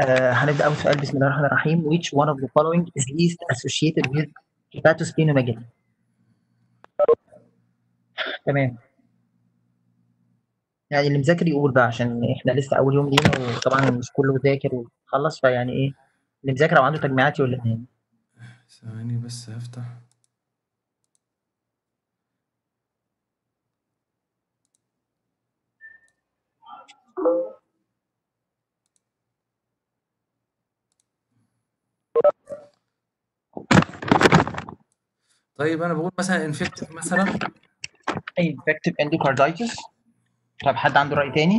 آه هنبدا اول سؤال بسم الله الرحمن الرحيم which one of the following is least associated with hepatosplenomegaly تمام يعني اللي مذاكر يقول بقى عشان احنا لسه اول يوم لينا وطبعا مش كله ذاكر وخلص فيعني ايه اللي مذاكر او عنده تجميعات يقول لنا يعني. ثواني بس هفتح طيب انا بقول مثلا انفكتيف مثلا اي infective endocarditis طب حد عنده رأي تاني؟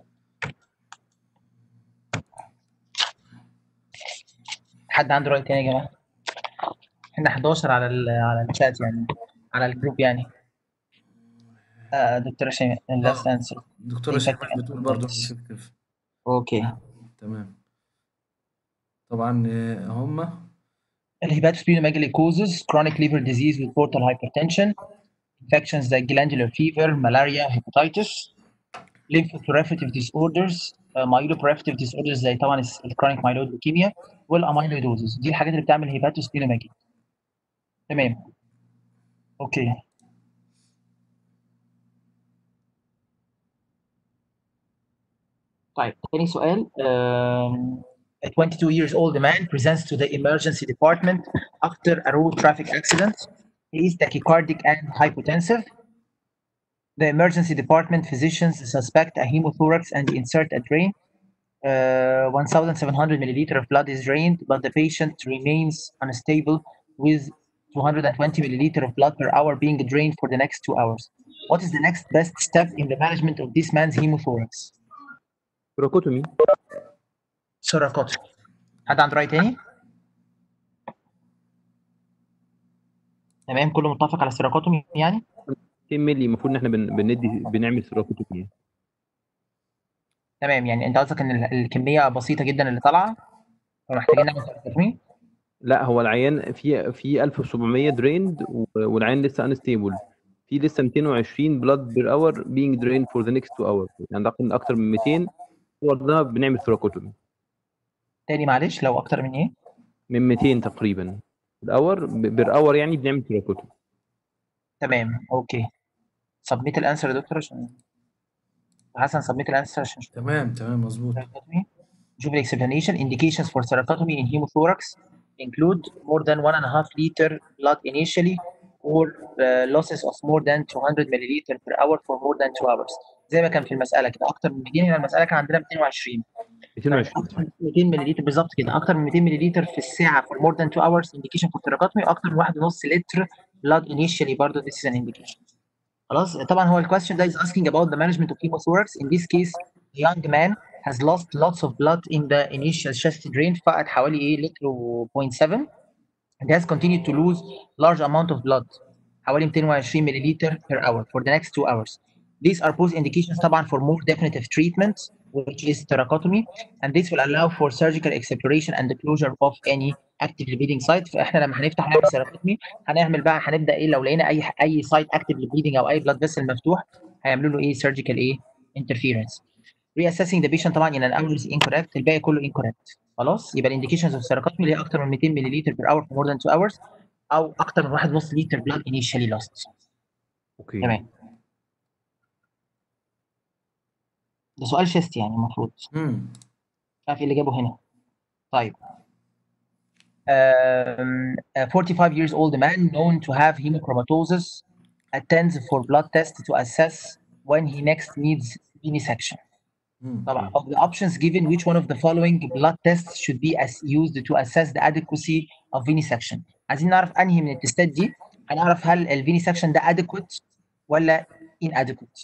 حد عنده رأي تاني يا جماعة؟ احنا 11 على ال على الشات يعني على الجروب يعني آه دكتورة شيماء last answer دكتورة infective شيماء بتقول برضه endocarditis. انفكتيف اوكي تمام طبعا آه، هما الهيباتوسبلينوميجالي causes chronic liver disease with portal hypertension infections like glandular fever malaria hepatitis lymphoproliferative disorders uh, myeloproliferative disorders زي طبعا الكرونيك myeloid leukemia والاميلويدوزز دي الحاجات اللي بتعمل هيباتوسبلينوميجالي تمام اوكي طيب تاني سؤال um, a 22 years old man presents to the emergency department after a road traffic accident. He is tachycardic and hypotensive. The emergency department physicians suspect a hemothorax and insert a drain. Uh, 1,700 milliliter of blood is drained, but the patient remains unstable with 220 milliliter of blood per hour being drained for the next two hours. What is the next best step in the management of this man's hemothorax? بروكوتومي سوراكوتومي حد عنده رأي تاني؟ تمام كله متفق على سوراكوتومي يعني؟ 200 مللي المفروض ان احنا بن... بندي بنعمل سيروكوتومي تمام يعني انت قصدك ان ال- الكميه بسيطه جدا اللي طالعه فمحتاجين نعمل سوراكوتومي لا هو العيان في في 1700 دريند والعيان لسه انستيبل في لسه 220 بلاد بير اور being drained for the next two hours يعني اعتقد اكتر من 200 هو ده بنعمل ثراكوتومي تاني معلش لو اكتر من ايه؟ من 200 تقريبا الاور بير اور يعني بنعمل ثراكوتومي تمام اوكي سبميت الانسر يا دكتور عشان حسن سبميت الانسر عشان نشوف تمام تمام مظبوط thoracotomy. نشوف الاكسبلانيشن indications for thoracotomy in hemothorax include more than one and a half liter blood initially or uh, losses of more than 200 milliliter per hour for more than two hours زي ما كان في المساله كده اكتر من 200 هنا المساله كان عندنا 220 220 اكتر من 200 ملليلتر بالظبط كده اكتر من 200 ملليلتر في الساعه for more than 2 hours indication for thoracotomy اكتر من 1.5 لتر blood initially برضه this is an indication خلاص طبعا هو الكويستشن ده is asking about the management of hemothorax in this case the young man has lost lots of blood in the initial chest drain فقد حوالي ايه لتر و 0.7 and has continued to lose large amount of blood حوالي 220 ملليلتر per hour for the next two hours these are both indications طبعا for more definitive treatment which is thoracotomy and this will allow for surgical exploration and the closure of any actively bleeding site فاحنا لما هنفتح نعمل thoracotomy هنعمل بقى هنبدا ايه لو لقينا اي اي سايت actively bleeding او اي blood vessel مفتوح هيعملوا له ايه surgical ايه interference reassessing the patient طبعا in an hour is incorrect الباقي كله incorrect خلاص يبقى الانديكيشنز اوف thoracotomy اللي هي اكتر من 200 ملليلتر per hour for more than 2 hours او اكتر من 1.5 لتر blood initially lost اوكي تمام ده سؤال شيست يعني المفروض امم مش عارف ايه اللي جابه هنا طيب um, a 45 years old man known to have hemochromatosis attends for blood test to assess when he next needs venesection. امم طبعا of the options given which one of the following blood tests should be as used to assess the adequacy of venesection عايزين نعرف انهي من التستات دي هنعرف هل الفينيسكشن ده adequate ولا inadequate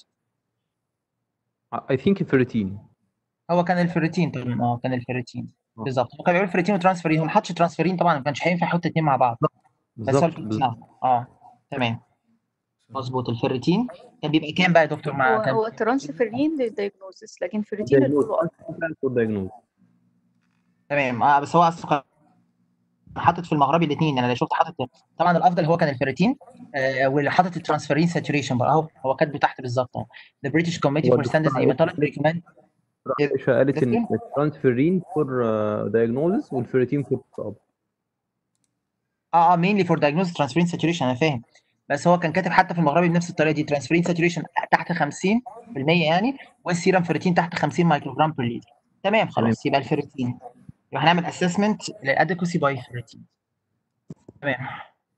I think 13 هو كان الفيرتين طبعا اه كان الفيرتين آه. بالظبط هو كان بيقول فيرتين وترانسفيرين هو ما حطش ترانسفيرين طبعا ما كانش هينفع يحط اتنين مع بعض بس هو بالظبط الفيرتين اه اه تمام مظبوط الفيرتين كان بيبقى كام بقى يا دكتور مع هو كان هو ترانسفيرين للدايجنوزس لكن فيرتين للفولو اب for diagnosis تمام اه بس هو اصلا كان حاطط في المغربي الاثنين انا شفت حاطط طبعا الافضل هو كان الفيرتين آه واللي حاطط الترانسفيرين ساتوريشن بقى اهو هو كاتبه تحت بالظبط اهو The British Committee هو for Standards in الدكتور Hematology recommend عائشة قالت ان لكن- الترانسفيرين فور دايجنوزس والفيريتين فور اب اه اه مينلي فور دايجنوز ترانسفيرين ساتوريشن انا فاهم بس هو كان كاتب حتى في المغربي بنفس الطريقه دي ترانسفيرين ساتوريشن تحت 50% يعني والسيرم فيريتين تحت 50 مايكروجرام بير لتر تمام خلاص يبقى الفيريتين يبقى هنعمل اسسمنت للادكوسي باي فيريتين تمام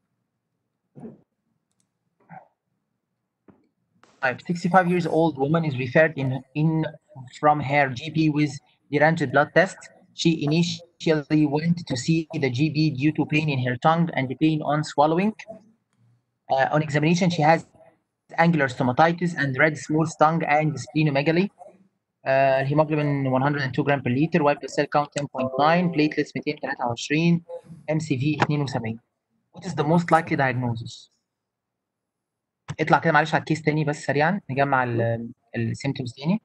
طيب 65 years old woman is referred in in from her GP with deranged blood test. She initially went to see the GP due to pain in her tongue and pain on swallowing. Uh, on examination, she has angular stomatitis and red smooth tongue and splenomegaly. Uh, hemoglobin 102 gram per liter, white blood cell count 10.9, platelets 223, MCV 72. What is the most likely diagnosis? اطلع كده معلش على الكيس تاني بس سريعا نجمع السيمتومز تاني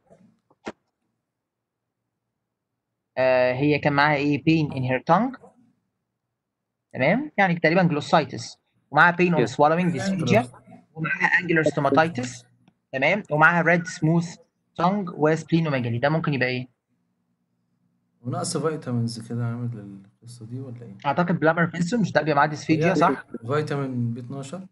آه هي كان معاها ايه pain in her tongue تمام يعني تقريبا glossitis ومعاها pain on Yes. swallowing dysphagia ومعاها angular stomatitis تمام ومعاها red smooth tongue وسبلينوميجالي ده ممكن يبقى ايه؟ ونقص فيتامينز كده عامل القصة دي ولا ايه؟ اعتقد بلامر فينسون مش ده بيبقى معاه ديسفيجيا صح؟ فيتامين بي 12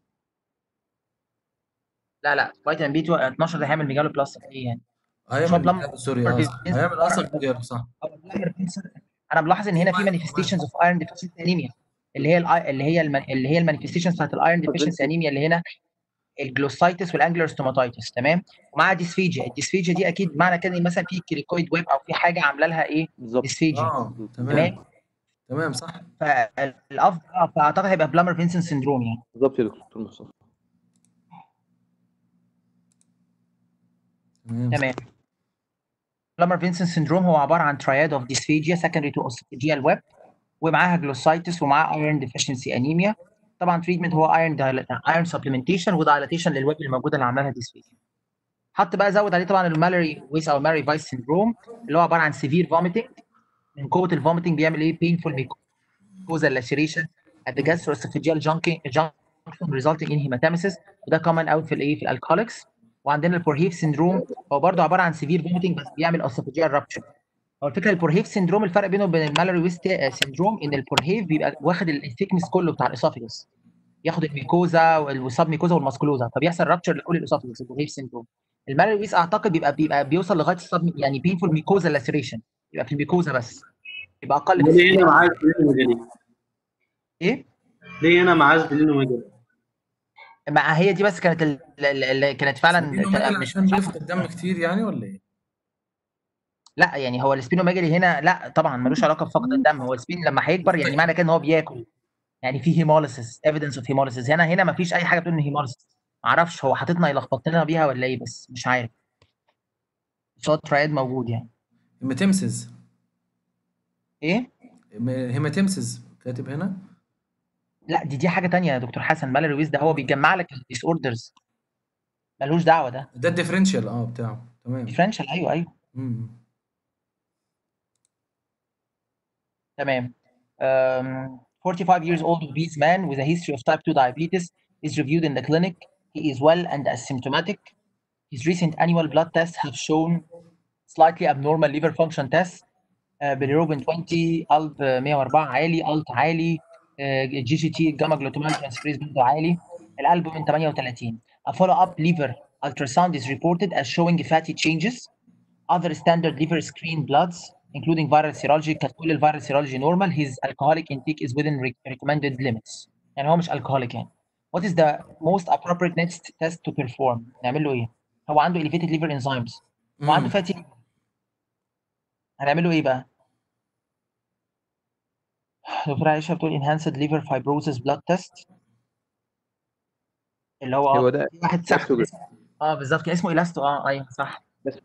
لا لا فيتامين بي 12 ده هيعمل ميجالو بلاستيك ايه يعني؟ هيعمل بلم- سوري اه صح. هيعمل اصلا كتير صح أو بلامر فينسون انا بلاحظ ان هنا في مانيفستيشنز اوف ايرون ديفيشنسي انيميا اللي هي ال اللي هي الم- اللي هي المانيفستيشنز بتاعت الايرون ديفيشنسي انيميا اللي هنا الجلوسايتس والانجلر ستوماتايتس تمام ومعاها ديسفيجيا الديسفيجيا دي اكيد معنى كده ان مثلا في كريكويد ويب او في حاجه عامله لها ايه بالظبط ديسفيجيا اه تمام تمام تمام صح فالافضل آه، فاعتقد هيبقى بلامر فينسون سندروم يعني بالظبط يا دكتور مصطفى تمام تمام بلامر فينسون سندروم هو عباره عن تراياد اوف ديسفيجيا سكندري تو اوسيفيجيال ويب ومعاها جلوسايتس ومعاها ايرون ديفيشنسي انيميا طبعا تريتمنت هو ايرون ايرون سبلمنتيشن ودايلاتيشن للويب الموجوده اللي عامله لها ديسفيجيا حط بقى زود عليه طبعا المالوري ويس او ماري فايس سندروم اللي هو عباره عن سيفير فوميتنج من قوه الفوميتنج بيعمل ايه painful mucosal laceration at the gastroesophageal junction junction resulting in hematemesis وده common قوي في الايه في الالكوليكس وعندنا البورهيف سندروم هو برضه عباره عن سيفير فوميتنج بس بيعمل اسوفاجيال رابتشر هو الفكره البورهيف سندروم الفرق بينه وبين المالوري ويست سندروم ان البورهيف بيبقى واخد الثيكنس كله بتاع الاسوفاجس ياخد الميكوزا والسب ميكوزا والماسكولوزا فبيحصل رابتشر لكل الاسوفاجس البورهيف سندروم المالوري ويست اعتقد بيبقى بيبقى بيوصل لغايه السب يعني بينفول ميكوزا لاسيريشن يبقى في الميكوزا بس يبقى اقل في ليه هنا معاه سبلينوميجالي؟ ايه ليه هنا معاه سبلينوميجالي؟ ما هي دي بس كانت ال- ال- اللي كانت فعلا سبلينوميجالي مش عشان بيفقد الدم كتير يعني ولا ايه؟ لا يعني هو السبينوميجالي هنا لا طبعا ملوش علاقه بفقد الدم هو السبين لما هيكبر يعني معنى كده ان هو بياكل يعني في هيموليسيس ايفيدنس اوف هيموليسيس هنا هنا ما فيش اي حاجه بتقول ان هيموليسيس معرفش هو حاططنا يلخبط لنا بيها ولا ايه بس مش عارف بس هو الترايد موجود يعني هيماتيمسز ايه هيماتيمسز كاتب هنا لا دي دي حاجه تانية يا دكتور حسن مالوري ويز ده هو بيجمع لك الديس اوردرز ملوش دعوه ده ده الديفرنشال اه بتاعه تمام ديفرنشال ايوه ايوه مم. تمام um, 45 years old obese man with a history of type 2 diabetes is reviewed in the clinic. He is well and asymptomatic. His recent annual blood tests have shown slightly abnormal liver function tests. Uh, bilirubin 20, ALB 104 عالي, ALT عالي, uh, GGT gamma glutamate transferase برضه عالي, الالبومين 38. A follow-up liver ultrasound is reported as showing fatty changes. Other standard liver screen bloods including viral serology كانت كل الفيرال serology normal his alcoholic intake is within re- recommended limits يعني هو مش alcoholic يعني what is the most appropriate next test to perform نعمل له ايه هو عنده elevated liver enzymes هو عنده مم. fatty liver. هنعمل له ايه بقى دكتور عائشة بتقول enhanced liver fibrosis blood test اللي هو هو ده في واحد سخن إلاستوجرام. اسمه- اه بالظبط كان اسمه الاستو اه ايوه صح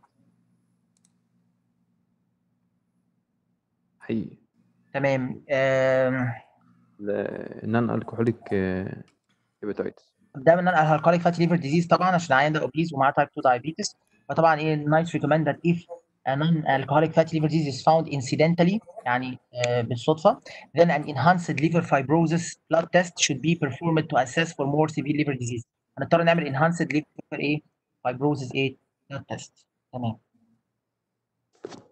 حقيقي تمام آم، النون الكحوليك هيباتايتس ده من الهالكوليك فاتي ليفر ديزيز طبعا عشان العيان ده اوبيز ومعاه تايب 2 دايابيتس فطبعا ايه نايس ريكومند ذات if a non-alcoholic fatty liver disease is found incidentally يعني آه، بالصدفه then an enhanced liver fibrosis blood test should be performed to assess for more severe liver disease هنضطر نعمل enhanced liver ايه fibrosis ايه blood test تمام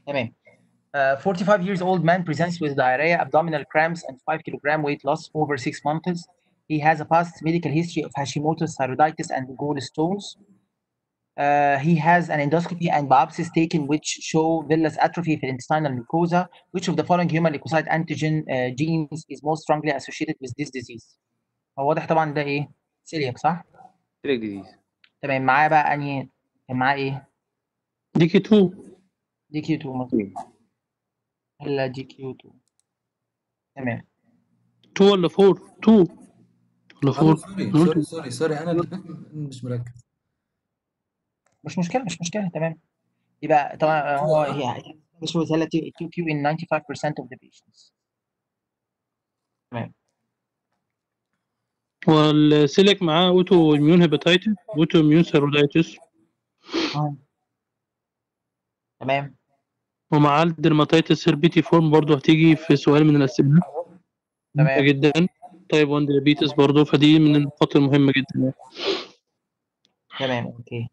تمام Uh, 45 years old man presents with diarrhea, abdominal cramps, and 5 kilogram weight loss over six months. He has a past medical history of Hashimoto's thyroiditis and gallstones. Uh, he has an endoscopy and biopsies taken which show villus atrophy في intestinal mucosa. Which of the following human leukocyte antigen uh, genes is most strongly associated with this disease? هو واضح طبعا ده ايه؟ سيلياك صح؟ سيليك ديزيز تمام معاه بقى انهي كان معاه ايه؟ دي كي 2 دي كيو 2 مظبوط ولا دي كيو 2 تمام 2 ولا 4 2 ولا آه، 4 سوري سوري سوري سوري انا اللي مش مركز مش مشكلة مش مشكلة تمام يبقى طبعا هو هي this was relative to Q in 95% of the patients والسيليك معاه اوتو اميون هيباتيتس اوتو اميون ثيرودايتس آه. تمام ومعاه الدرماتيتس هيربيتي فورم برضه هتيجي في سؤال من الاسئله تمام جدا تايب 1 ديابيتس برضه فدي من النقاط المهمه جدا يعني. تمام اوكي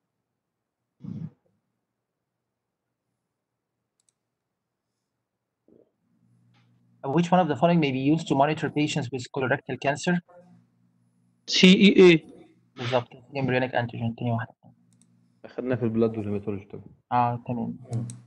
Which one of the following may be used to monitor patients with colorectal cancer? سي اي اي بالظبط embryonic antigen تاني واحدة اخدنا في البلاد والهيماتولوجي طبعا اه تمام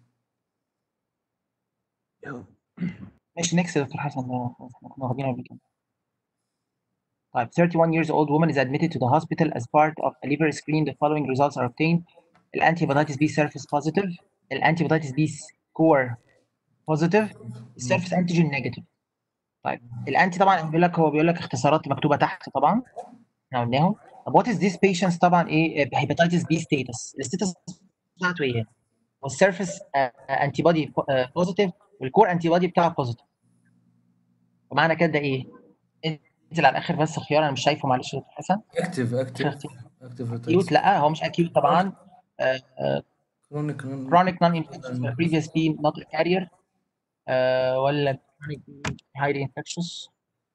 ماشي نكست يا دكتور حسن ده خلاص، احنا كنا واخدينه قبل كده طيب 31 years old woman is admitted to the hospital as part of a liver screen the following results are obtained الانتي hepatitis B surface positive الانتي hepatitis B score positive السيرفس انتيجين نيجاتيف طيب الانتي طبعا بيقول لك هو بيقول لك اختصارات مكتوبه تحت طبعا احنا قلناهم طب وات از ذيس بيشنتس طبعا ايه هيباتيتس بي ستاتس الستاتس بتاعته ايه والسيرفس انتي بودي بوزيتيف والكور انتي بودي بتاعه بوزيتيف ومعنى كده ده ايه انزل على الاخر بس خيار انا مش شايفه معلش يا دكتور حسن اكتف اكتف اختيار. اكتف اكيوت لا هو مش اكيوت طبعا كرونيك chronic non-infectious previous B not a carrier uh, ولا chronic B highly infectious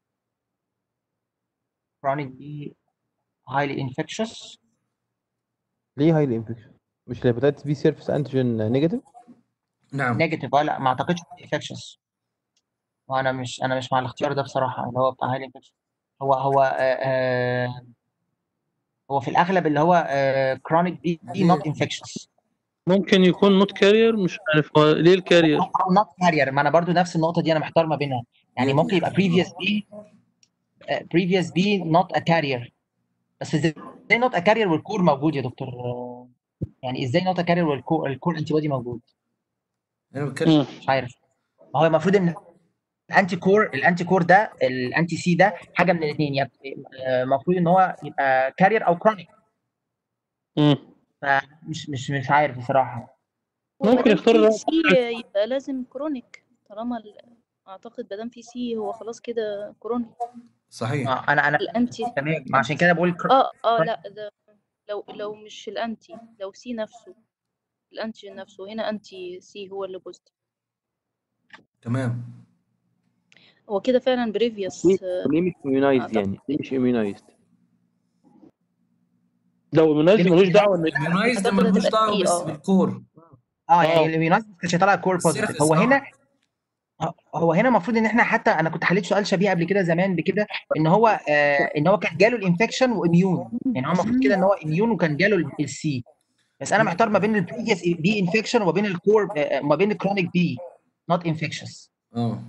chronic B highly infectious ليه هايلي انفكشن مش الهيباتيتس بي سيرفيس انتيجين نيجاتيف نعم negative اه لا ما اعتقدش infectious وانا مش انا مش مع الاختيار ده بصراحة اللي هو بتاع highly infectious هو هو آه آه هو في الاغلب اللي هو آه chronic B not infectious ممكن يكون نوت كارير مش عارف هو ليه الكارير او not carrier ما انا برضو نفس النقطة دي انا محتار ما بينها يعني ممكن يبقى previous B uh, previous B not a carrier بس ازاي not a carrier والكور موجود يا دكتور آه، يعني ازاي not a carrier والكور الكور انتي بودي موجود انا بتكلم مم. مش عارف ما هو المفروض ان الانتي كور الانتي كور ده الانتي سي ده حاجه من الاثنين المفروض ان هو يبقى كارير او كرونيك مم. فمش مش مش عارف بصراحه ممكن يختار في ده. سي يبقى لازم كرونيك طالما ال- اعتقد مادام في سي هو خلاص كده كرونيك صحيح آه، انا انا الانتي تمام عشان كده بقول كر- اه اه لا ده لو لو مش الانتي لو سي نفسه الانتي نفسه هنا انتي سي هو اللي بوزيتيف تمام هو كده فعلا بريفيوس ليه مش immunized أعتقد. يعني ليه مش immunized لو مناز ملوش دعوه ان الميونايز ده أعتقد ملوش هتبقى دعوه فيه، بس آه. بالكور اه يعني آه. اليونايتد كانش هيطلع كور بوزيتيف السيرفس، هو آه. هنا هو هنا المفروض ان احنا حتى انا كنت حليت سؤال شبيه قبل كده زمان بكده ان هو آه ان هو كان جاله الانفكشن واميون يعني هو المفروض كده ان هو اميون وكان جاله السي بس انا محتار ما بين البريفيوس بي انفكشن وما بين الكور آه ما بين الكرونيك بي نوت انفكشس اه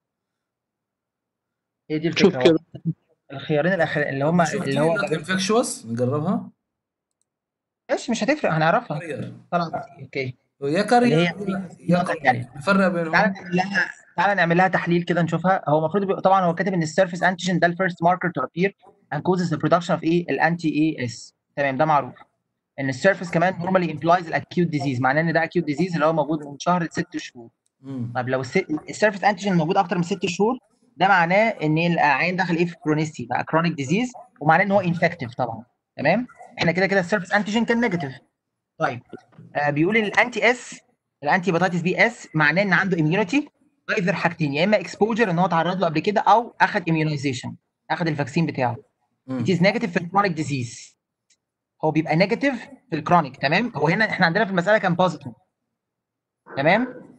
هي دي شوف الفكره كده هو الخيارين الاخر اللي هم شوف اللي هو انفكشوس نجربها ماشي مش هتفرق هنعرفها كارير طلعت اوكي يا كارير اللي هي يا نقطة كارير نفرق بينهم تعالى نعمل لها تعالى نعمل لها تحليل كده نشوفها هو المفروض يبقى- طبعا هو كاتب ان السيرفيس انتيجين ده الفيرست ماركر تو ابير and causes the production of ايه الانتي اي اس تمام ده معروف ان السيرفيس كمان normally implies الاكيوت ديزيز معناه ان ده اكيوت ديزيز اللي هو موجود من شهر لست شهور مم. طب لو السيرفيس انتيجين موجود اكتر من ست شهور ده معناه ان العين دخل ايه في كرونيستي بقى كرونيك ديزيز ومعناه ان هو انفكتيف طبعا تمام احنا كده كده السيرفيس انتيجين كان نيجاتيف طيب آه بيقول ان الانتي اس الانتي هيباتيتس بي اس معناه ان عنده اميونيتي ايذر حاجتين يا اما اكسبوجر ان هو اتعرض له قبل كده او اخذ اميونيزيشن اخذ الفاكسين بتاعه مم. it is negative في الكرونيك ديزيز هو بيبقى نيجاتيف في الكرونيك تمام هو هنا احنا عندنا في المساله كان بوزيتيف تمام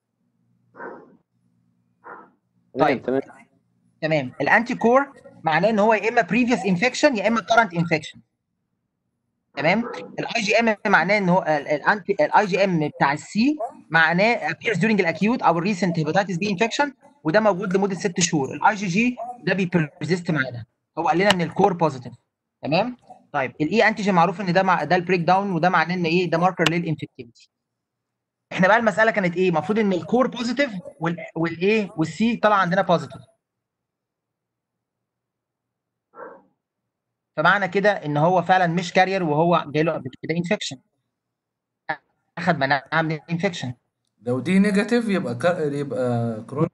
طيب. تمام تمام الانتي كور معناه ان هو يا اما بريفيوس انفكشن يا اما كارنت انفكشن تمام الاي جي ام معناه ان هو الانتي الاي جي ام بتاع السي معناه appears during الاكيوت او الريسنت هيباتيتس بي انفكشن وده موجود لمده ست شهور الاي جي جي ده بيبرزيست معانا هو قال لنا ان الكور بوزيتيف تمام طيب الاي انتيجين معروف ان ده مع ده البريك داون وده معناه ان ايه ده ماركر للانفكتيفيتي احنا بقى المساله كانت ايه المفروض ان الكور بوزيتيف والايه والسي طلع عندنا بوزيتيف فمعنى كده ان هو فعلا مش كارير وهو جاي له قبل كده انفكشن اخذ مناعه من الانفكشن لو دي نيجاتيف يبقى كار... يبقى كرونيك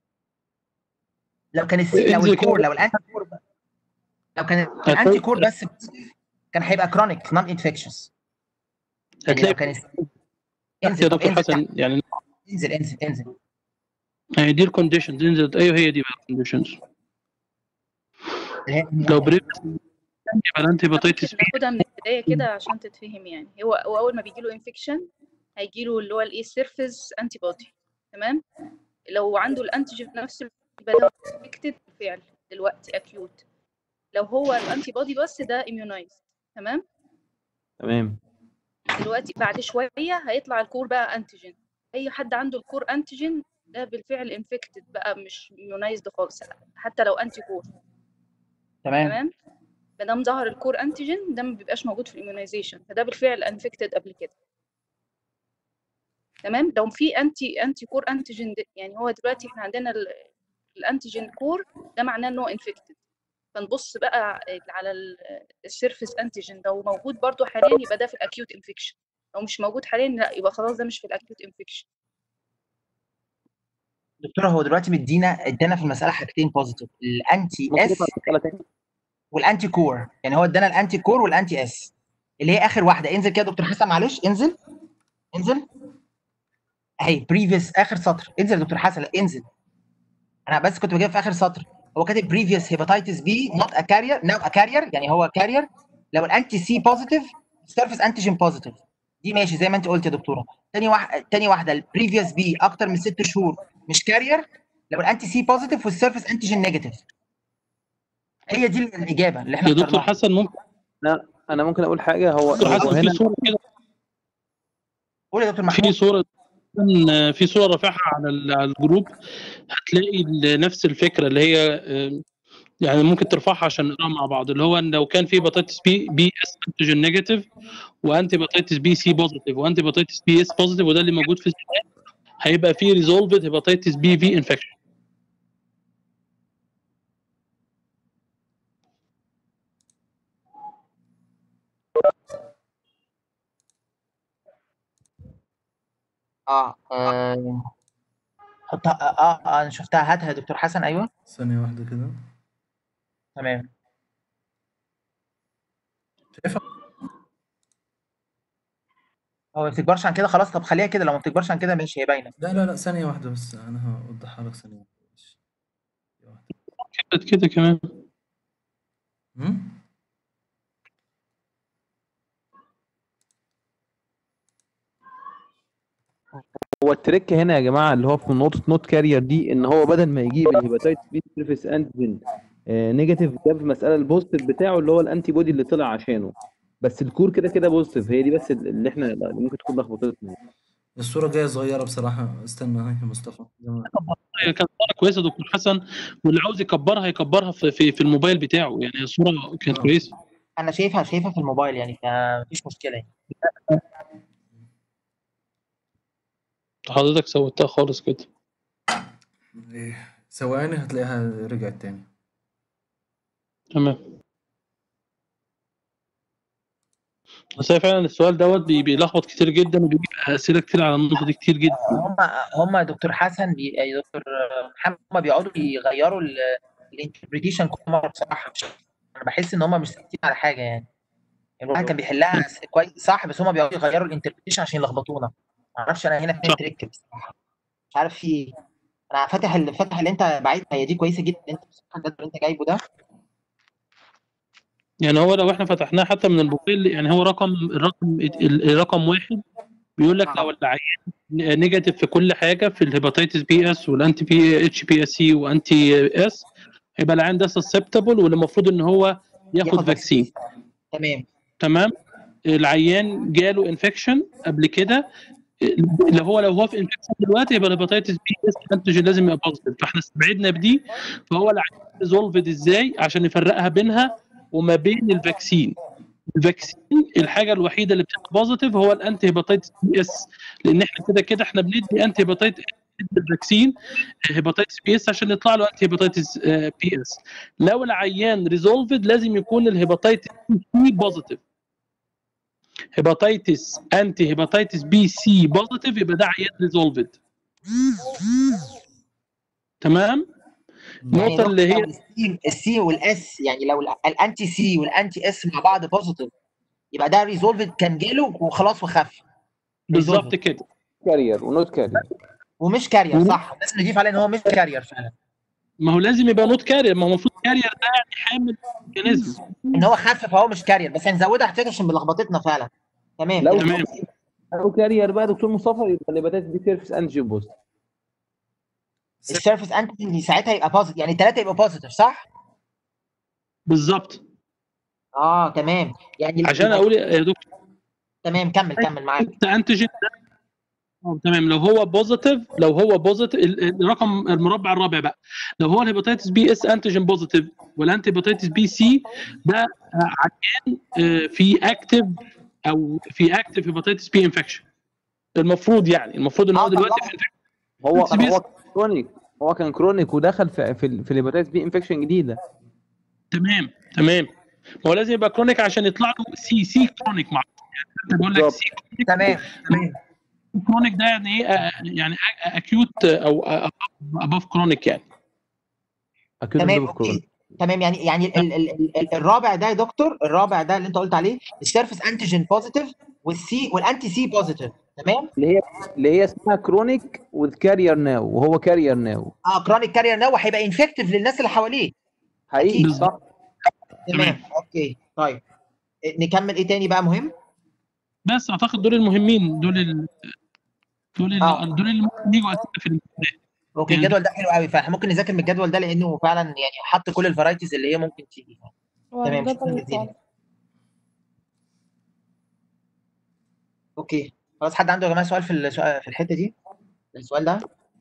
لو كان السي لو انزل الكور كده. لو الانتي كور بقى- لو كان الانتي كور بس positive، كان هيبقى كرونيك نون انفكشس يعني لو هتلاقي كان الس- يا انزل طب دكتور انزل حسن يعني انزل انزل انزل يعني دي الكونديشنز انزل ايوه هي دي بقى الكونديشنز اللي هي- لو بريف يبقى الانتي باتيتس بي ناخدها من البدايه كده عشان تتفهم يعني هو هو اول ما بيجي له انفكشن هيجي له اللي هو الايه سيرفيس انتي بودي تمام لو عنده الانتيجين نفسه يبقى ده انفكتد بالفعل دلوقتي اكيوت لو هو الانتي بودي بس ده اميونايز تمام تمام دلوقتي بعد شويه هيطلع الكور بقى انتيجين اي حد عنده الكور انتيجين ده بالفعل انفكتد بقى مش اميونايزد خالص حتى لو انتي كور تمام تمام ما دام ظهر الكور انتيجين ده ما بيبقاش موجود في الاميونيزيشن فده بالفعل انفكتد قبل كده تمام لو في انتي انتي كور انتيجين د- يعني هو دلوقتي احنا عندنا ال- الانتيجين كور ده معناه ان هو انفكتد فنبص بقى على ال- السيرفيس انتيجين لو موجود برضو حاليا يبقى ده في الاكيوت انفكشن لو مش موجود حاليا لا يبقى خلاص ده مش في الاكيوت انفكشن دكتوره هو دلوقتي مدينا ادانا في المساله حاجتين بوزيتيف الانتي ممكن اس نقرا المسألة تاني والانتي كور يعني هو ادانا الانتي كور والانتي اس اللي هي اخر واحده انزل كده يا دكتور حسن معلش انزل انزل اهي بريفيوس اخر سطر انزل يا دكتور حسن لا انزل انا بس كنت بجيب في اخر سطر هو كاتب بريفيوس هيباتيتس بي نوت ا كارير ناو ا كارير يعني هو كارير لو الانتي سي بوزيتيف سيرفيس انتيجين بوزيتيف دي ماشي زي ما انت قلت يا دكتوره تاني واحده تاني واحده البريفيوس بي اكتر من ست شهور مش كارير لو الانتي سي بوزيتيف والسيرفيس انتيجين نيجاتيف هي دي الاجابه اللي احنا يا دكتور اخترناها حسن ممكن انا ممكن اقول حاجه هو دكتور هو حسن في هنا صوره كده قول يا دكتور في محمود صوره في صوره رافعها على ال- على الجروب هتلاقي ال- نفس الفكره اللي هي آه، يعني ممكن ترفعها عشان نقراها مع بعض اللي هو ان لو كان في بطاطس بي بي اس انتيجين نيجاتيف وانتي بطاطس بي سي بوزيتيف وانتي بطاطس بي اس بوزيتيف وده اللي موجود في السؤال هيبقى في ريزولفد هيباتيتس بي في انفكشن اه آه، حطها اه اه انا شفتها هاتها يا دكتور حسن ايوه ثانية واحدة كده تمام شايفها؟ هو ما بتكبرش عن كده خلاص طب خليها كده لو ما بتكبرش عن كده ماشي هي باينه لا لا لا ثانية واحدة بس أنا هوضحها لك ثانية واحدة بس. كده كده كمان هم؟ هو التريك هنا يا جماعه اللي هو في نقطه نوت كارير دي ان هو بدل ما يجيب الهيباتيتس بي سيرفيس انتيجين نيجاتيف جاب المساله البوزيتيف بتاعه اللي هو الانتي بودي اللي طلع عشانه بس الكور كده كده بوزيتيف هي دي بس اللي احنا اللي ممكن تكون لخبطتنا الصورة جاية صغيرة بصراحة استنى هاي يا مصطفى زمان. هي كانت صوره كويسه دكتور حسن واللي عاوز يكبرها يكبرها في في, في الموبايل بتاعه يعني الصوره كانت آه. كويسه انا شايفها شايفها في الموبايل يعني فمفيش مشكله يعني حضرتك سويتها خالص كده إيه، ثواني هتلاقيها رجعت تاني تمام بس هي فعلا السؤال دوت بي- بيلخبط كتير جدا وبيجيب اسئله كتير على النقطه دي كتير جدا هم هم يا دكتور حسن بي... يا دكتور محمد هم بيقعدوا يغيروا الانتربريتيشن كل مره بصراحه مش انا بحس ان هم مش ثابتين على حاجه يعني يعني الواحد كان بيحلها س- كويس صح بس هم بيقعدوا يغيروا الانتربريتيشن عشان يلخبطونا ما اعرفش انا هنا فين صح. تريك بصراحه مش عارف في ايه انا فاتح ال- فاتح اللي انت بعيد هي دي كويسه جدا اللي انت بصراحة الجدول اللي انت جايبه ده يعني هو لو احنا فتحناه حتى من الموبايل يعني هو رقم الرقم ال- الرقم واحد بيقول لك لو العيان نيجاتيف في كل حاجه في الهيباتيتس بي اس والانتي بي اتش بي اس سي وانتي اس هيبقى العيان ده سسبتبل واللي المفروض ان هو ياخد فاكسين تمام تمام العيان جاله انفكشن قبل كده لو هو لو هو في انفكشن دلوقتي يبقى الهيباتيتس بي اس انتيجين لازم يبقى بوزيتيف فاحنا استبعدنا بدي فهو العيان ريزولفد ازاي عشان نفرقها بينها وما بين الفاكسين الفاكسين الحاجه الوحيده اللي بتبقى بوزيتيف هو الانتي هيباتيتس بي اس لان احنا كده كده احنا بندي انتي هيباتيتس الفاكسين هيباتيتس بي اس عشان يطلع له انتي هيباتيتس بي اس لو العيان ريزولفد لازم يكون الهيباتيتس بي بوزيتيف هيباتيتس انتي هيباتيتس بي سي بوزيتيف يبقى ده عيان ريزولفد تمام يعني النقطه اللي هي السي السي والاس يعني لو ال- الانتي سي والانتي اس مع بعض بوزيتيف يبقى ده ريزولفد كان جاله وخلاص وخف بالظبط كده كارير ونوت كارير ومش كارير مم. صح لازم نضيف عليه ان هو مش كارير فعلا ما هو لازم يبقى نوت كارير ما هو المفروض كارير ده يعني حامل اورجانيزم ان هو خف فهو مش كارير بس هنزودها احتياط عشان بلخبطتنا فعلا تمام لو تمام لو كارير بقى دكتور مصطفى يبقى الهيباتيتس بي سيرفيس انجين بوست السيرفيس انتي ساعتها يبقى بوزيتيف يعني الثلاثه يبقوا بوزيتيف صح؟ بالظبط اه تمام يعني عشان اقول يا دكتور تمام كمل كمل معاك انت انتيجين ده آه، تمام لو هو بوزيتيف لو هو بوزيتيف الرقم المربع الرابع بقى لو هو الهيباتيتس بي اس انتيجين بوزيتيف والانتي هيباتيتس بي سي ده آه، عيان آه، في اكتف او في اكتف هيباتيتس بي انفكشن المفروض يعني المفروض ان هو آه، دلوقتي طبعاً. في هو بس بيس- هو كرونيك هو كان كرونيك ودخل في في, في الهيباتيتس بي انفكشن جديده تمام تمام هو لازم يبقى كرونيك عشان يطلع له سي سي كرونيك معروف يعني انت بيقول لك بالظبط. سي كرونيك تمام تمام كرونيك ده يعني ايه آه، يعني اكيوت او اباف كرونيك يعني اكيد تمام بسبب كورونا اوكي تمام يعني يعني ال ال ال ال الرابع ده يا دكتور الرابع ده اللي انت قلت عليه السيرفيس انتيجين بوزيتيف والسي والانتي سي بوزيتيف تمام اللي هي اللي هي اسمها كرونيك وذ كارير ناو وهو كارير ناو اه كرونيك كارير ناو هيبقى انفكتيف للناس اللي حواليه حقيقي أكيد. صح تمام اوكي طيب إيه، نكمل ايه تاني بقى مهم بس اعتقد دول المهمين دول ال... دول ال... آه. دول اللي ممكن يجوا اسئله في الامتحان اوكي يعني- الجدول ده حلو قوي فاحنا ممكن نذاكر من الجدول ده لانه فعلا يعني حط كل الفرايتيز اللي هي ممكن تيجي تمام شكرا جزيلا اوكي خلاص حد عنده يا جماعه سؤال في السؤال في الحته دي السؤال ده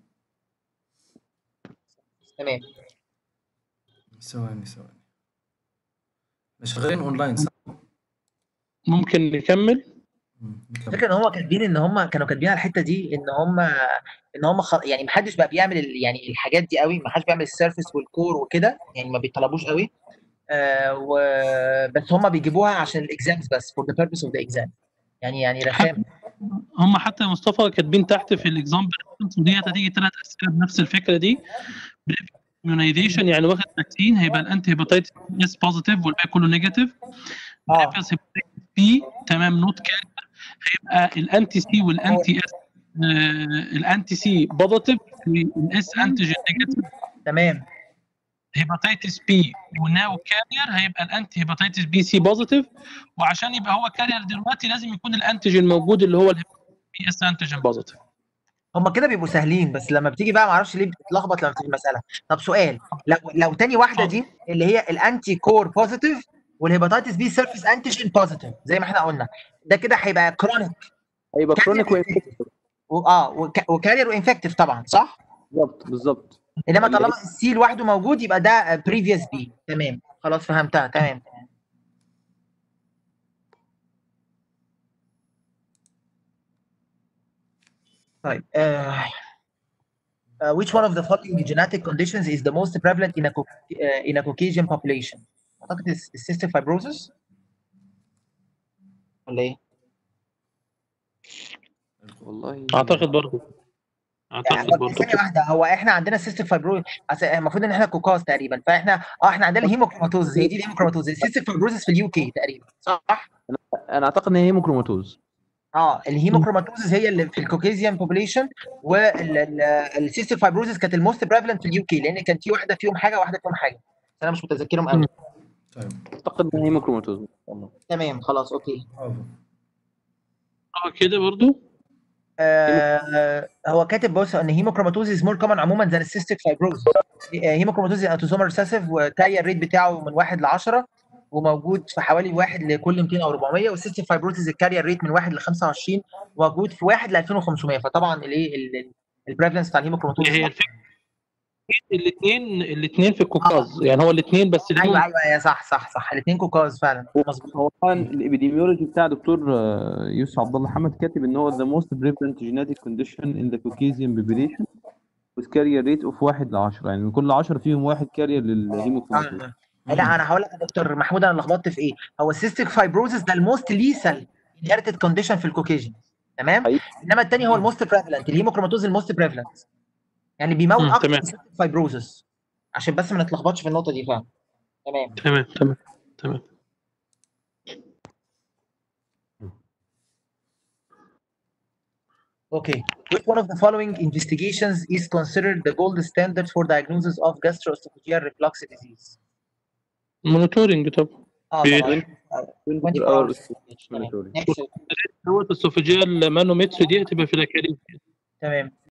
تمام ثواني ثواني احنا شغالين اونلاين صح؟ ممكن نكمل مم، نكمل. الفكره ان هم كاتبين ان هم كانوا كاتبين على الحته دي ان هم ان هم خ... يعني ما حدش بقى بيعمل ال... يعني الحاجات دي قوي ما حدش بيعمل السيرفيس والكور وكده يعني ما بيطلبوش قوي آه و... بس هم بيجيبوها عشان الاكزامز بس for the purpose of the exam يعني يعني رخام هم حتى يا مصطفى كاتبين تحت في الاكزامبل وديت هتيجي ثلاث اسئله بنفس الفكره دي immunization يعني واخد فاكسين هيبقى الانتي هيباتيتس اس بوزيتيف والباقي كله نيجاتيف اه بس بي تمام نوت كارير هيبقى الانتي سي والانتي اس الانتي سي بوزيتيف والاس انتيجين نيجاتيف تمام هيباتيتس بي وناو كارير هيبقى الانتي هيباتيتس بي سي بوزيتيف وعشان يبقى هو كارير دلوقتي لازم يكون الانتيجين موجود اللي هو البي اس انتيجين بوزيتيف هم كده بيبقوا سهلين بس لما بتيجي بقى ما اعرفش ليه بتتلخبط لما بتيجي المساله طب سؤال لو لو تاني واحده دي اللي هي الانتي كور بوزيتيف والهيباتيتس بي سيرفيس انتيجين بوزيتيف زي ما احنا قلنا ده كده هيبقى كرونيك هيبقى كرونيك اه وك- وكارير وانفكتيف طبعا صح بالظبط بالظبط انما اللي طالما السي لوحده موجود يبقى ده بريفيوس بي تمام خلاص فهمتها تمام طيب uh, uh, which one of the following genetic conditions is the most prevalent in a Cau- uh, in a Caucasian population اعتقد الس- الcystic fibrosis ولا ايه؟ والله اعتقد برضه اعتقد يعني برضه ثانية واحدة هو احنا عندنا سيستيك فايبروز المفروض ان احنا كوكاز تقريبا فاحنا اه احنا عندنا الهيموكروماتوز هي دي الهيموكروماتوز السيستيك فايبروزس في اليو كي تقريبا صح؟ انا اعتقد ان هي هيموكروماتوز اه الهيموكروماتوزز هي اللي في الكوكيزيان بوبوليشن والسيستيك فايبروزس كانت الموست بريفلنت في اليو كي لان كان في واحده فيهم حاجه واحده فيهم حاجه بس انا مش متذكرهم قوي طيب اعتقد ان هي هيموكروماتوز والله تمام خلاص اوكي برافو اه كده برضه آه هو كاتب بص ان هيموكروماتوزيس مور كومن عموما ذان السيستيك فايبروز هيموكروماتوزيس انتوزومال ريسيسيف وكارير ريت بتاعه من 1 ل 10 وموجود في حوالي 1 لكل 200 او 400 والسيستيك فايبروزيس الكارير ريت من 1 ل 25 موجود في 1 ل 2500 فطبعا الايه البريفلنس بتاع الهيموكروماتوزيس هي الفكره الاثنين الاثنين في الكوكاز يعني هو الاثنين بس ليهم ايوه ايوه ايوه صح صح صح الاثنين كوكاز فعلا مظبوط هو طبعا الابيديميولوجي بتاع دكتور آه، يوسف عبد الله حمد كاتب ان هو the most prevalent genetic condition in the Caucasian population with carrier rate of 1 ل 10 يعني من كل 10 فيهم واحد كارير للهيموكروماتوز آه. لا انا هقول لك يا دكتور محمود انا لخبطت في ايه هو السيستيك فايبروزيس ده الموست ليسال انهيرتد كونديشن في الكوكيجن تمام أيوة. انما الثاني هو الموست بريفلنت الهيموكروماتوز الموست بريفلنت يعني بيموت مم، اكتر من تمام. السيستيك فايبروزيس عشان بس ما نتلخبطش في النقطه دي فعلا تمام تمام تمام تمام Okay. Which one of the following investigations is considered the gold standard for diagnosis of gastroesophageal reflux disease? مونيتورنج طب اه في طبعا 24 hours. تمام. Next. دوت السوفيجيال مانومتر دي هتبقى في الاكاديمي تمام